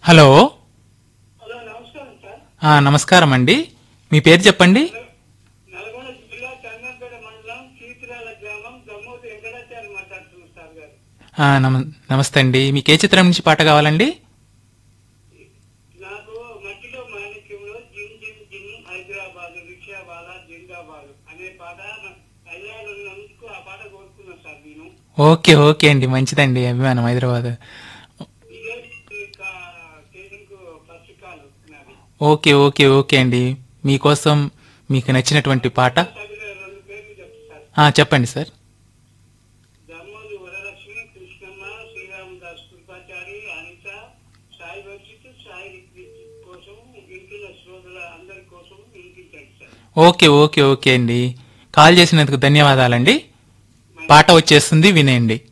hello hello నమస్కారం sir ఆ, నమస్కారం అండి మీ పేరు చెప్పండి నల్గొండ జిల్లా చందంపేట మండలం చీతిరాల గ్రామం దమ్మూరు వెంకటాచార్య మాట్లాడుతున్నాం సార్ గారు ఆ, నమ నమస్తే అండి మీకు ఏ చిత్రం నుంచి పాట కావాలండి నాకు మట్టిలో మాణిక్యంలో జిన్ జిన్ జిన్ హైదరాబాద్ రిక్షావాల జిందాబాద్ అనే పాట అయ్యాలున్నందుకు ఆ పాట కోరుకున్నాను సార్ నేను ఓకే ఓకే అండి మంచిదండి అభిమానం హైదరాబాద్ ఇదే కేసింగ్ ఫస్ట్ కాల్ నాది ఓకే ఓకే ఓకే అండి మీకోసం మీకు నచ్చినటువంటి పాట సభ్యుల రెండు పేర్లు చెప్తాను సార్ ఆ, చెప్పండి సార్ దమ్మూరి వరలక్ష్మి కృష్ణమ్మ శ్రీరామదాస్ కృపాచారి అనిత సాయి వర్షిత్ సాయి రిక్విత్ కోసం వింటున్న శ్రోతల అందరి కోసం వినిపించండి సార్ ఓకే ఓకే ఓకే అండి కాల్ చేసినందుకు ధన్యవాదాలండి పాట వచ్చేస్తుంది వినేయండి